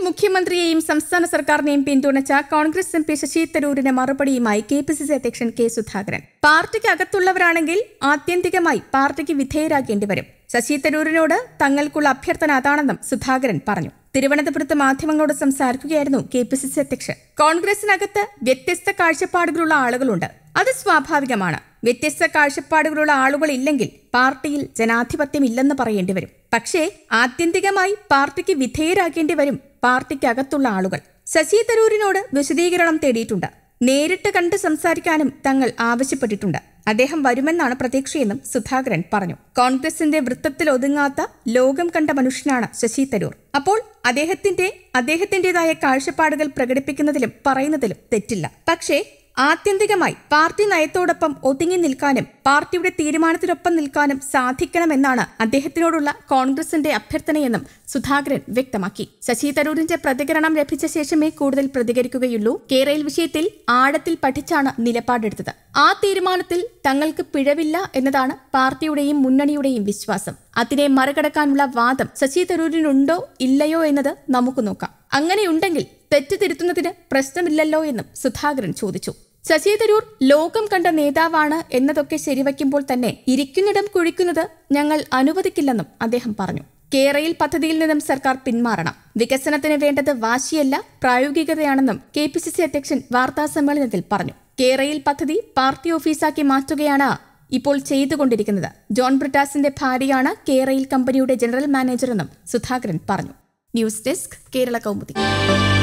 മുഖ്യമന്ത്രിയെയും സംസ്ഥാന സർക്കാരിനെയും പിന്തുണച്ച കോൺഗ്രസ് എം പി ശശി തരൂരിന് മറുപടിയുമായി കെ പി സി സി അധ്യക്ഷൻ കെ സുധാകരൻ പാർട്ടിക്ക് അകത്തുള്ളവരാണെങ്കിൽ ആത്യന്തികമായി പാർട്ടിക്ക് വിധേയരാകേണ്ടി വരും ശശി തരൂരിനോട് തങ്ങൾക്കുള്ള അഭ്യർത്ഥന അതാണെന്നും സുധാകരൻ പറഞ്ഞു തിരുവനന്തപുരത്ത് മാധ്യമങ്ങളോട് സംസാരിക്കുകയായിരുന്നു കെ പി സി സി അധ്യക്ഷൻ കോൺഗ്രസിനകത്ത് വ്യത്യസ്ത കാഴ്ചപ്പാടുകളുള്ള ആളുകളുണ്ട് അത് സ്വാഭാവികമാണ് വ്യത്യസ്ത കാഴ്ചപ്പാടുകളുള്ള ആളുകൾ ഇല്ലെങ്കിൽ പാർട്ടിയിൽ ജനാധിപത്യം ഇല്ലെന്ന് പറയേണ്ടി വരും പക്ഷേ ആത്യന്തികമായി പാർട്ടിക്ക് വിധേയരാകേണ്ടി വരും പാർട്ടിക്കകത്തുള്ള ആളുകൾ ശശി തരൂരിനോട് വിശദീകരണം തേടിയിട്ടുണ്ട് നേരിട്ട് കണ്ട് സംസാരിക്കാനും തങ്ങൾ ആവശ്യപ്പെട്ടിട്ടുണ്ട് അദ്ദേഹം വരുമെന്നാണ് പ്രതീക്ഷയെന്നും സുധാകരൻ പറഞ്ഞു കോൺഗ്രസിന്റെ വൃത്തത്തിൽ ഒതുങ്ങാത്ത ലോകം കണ്ട മനുഷ്യനാണ് ശശി തരൂർ അപ്പോൾ അദ്ദേഹത്തിന്റെ അദ്ദേഹത്തിന്റേതായ കാഴ്ചപ്പാടുകൾ പ്രകടിപ്പിക്കുന്നതിലും പറയുന്നതിലും തെറ്റില്ല പക്ഷേ ആത്യന്തികമായി പാർട്ടി നയത്തോടൊപ്പം ഒതുങ്ങി നിൽക്കാനും പാർട്ടിയുടെ തീരുമാനത്തിനൊപ്പം നിൽക്കാനും സാധിക്കണമെന്നാണ് അദ്ദേഹത്തിനോടുള്ള കോൺഗ്രസിന്റെ അഭ്യർത്ഥനയെന്നും സുധാകരൻ വ്യക്തമാക്കി ശശി തരൂരിന്റെ പ്രതികരണം ലഭിച്ച ശേഷമേ കൂടുതൽ പ്രതികരിക്കുകയുള്ളൂ കേരള വിഷയത്തിൽ ആഴത്തിൽ പഠിച്ചാണ് നിലപാടെടുത്തത് ആ തീരുമാനത്തിൽ തങ്ങൾക്ക് പിഴവില്ല എന്നതാണ് പാർട്ടിയുടെയും മുന്നണിയുടെയും വിശ്വാസം അതിനെ മറികടക്കാനുള്ള വാദം ശശി തരൂരിനുണ്ടോ ഇല്ലയോ എന്നത് നമുക്ക് നോക്കാം അങ്ങനെയുണ്ടെങ്കിൽ തെറ്റ് തിരുത്തുന്നതിന് പ്രശ്നമില്ലല്ലോ എന്നും സുധാകരൻ ചോദിച്ചു ശശി തരൂർ ലോകം കണ്ട നേതാവാണ് എന്നതൊക്കെ ശരിവയ്ക്കുമ്പോൾ തന്നെ ഇരിക്കുന്നിടം കുഴിക്കുന്നത് ഞങ്ങൾ അനുവദിക്കില്ലെന്നും അദ്ദേഹം പറഞ്ഞു കേരയിൽ പദ്ധതിയിൽ നിന്നും സർക്കാർ പിന്മാറണം വികസനത്തിന് വേണ്ടത് വാശിയല്ല പ്രായോഗികതയാണെന്നും കെ പി സി സി അധ്യക്ഷൻ വാർത്താ സമ്മേളനത്തിൽ പറഞ്ഞു കേരയിൽ പദ്ധതി പാർട്ടി ഓഫീസാക്കി മാറ്റുകയാണ് ഇപ്പോൾ ചെയ്തുകൊണ്ടിരിക്കുന്നത് ജോൺ ബ്രിട്ടാസിന്റെ ഭാര്യയാണ് കേരയിൽ കമ്പനിയുടെ ജനറൽ മാനേജറെന്നും സുധാകരൻ പറഞ്ഞു ന്യൂസ് ഡെസ്ക് കേരള കൗമുദി